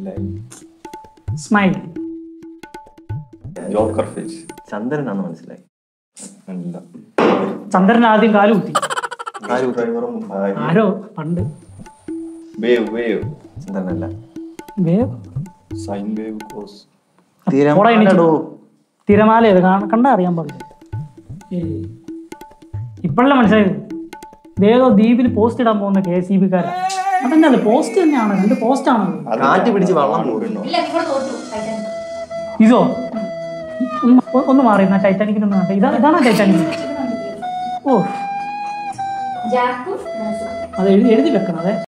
Smile Joker face ചന്ദ്രനാന്ന് മനസ്സിലായി അല്ല ചന്ദ്രൻ ആദ്യം കാല് കുത്തി ഡ്രൈവറും ആരോ പണ്ട് വേവ് വേവ് ചന്ദ്രനല്ല വേവ് സൈൻ വേവ് കോസ് പോടാ എണീച്ച്. തിരമാലടോ തിരമാല ഏത് കാണ- കണ്ടാ അറിയാൻ പാടില്ല ഇപ്പോഴല്ലേ മനസ്സിലായത് ഇതേതോ ദ്വീപിൽ പോസ്റ്റ് ഇടാൻ പോകുന്ന കെ സി ബിക്കാരാ അതന്നെ അല്ലേ പോസ്റ്റ് തന്നെയാണ് രണ്ട് പോസ്റ്റ് ആണ് കാറ്റ് പിടിച്ച് വെള്ളം മൂടണോ ഇല്ല നിങ്ങൾ തോറ്റു ടൈറ്റാനിക് ഇതോ ഒന്ന് ഒന്ന് മാറി എന്നാ ടൈറ്റാനിക്കിനൊന്ന് കണ്ടേ ഇതാ ഇതാണോ ടൈറ്റാനിക് ഓ ജാക്കും നഴ്സും അത് എഴുതി എഴുതി വെക്കണം അതെ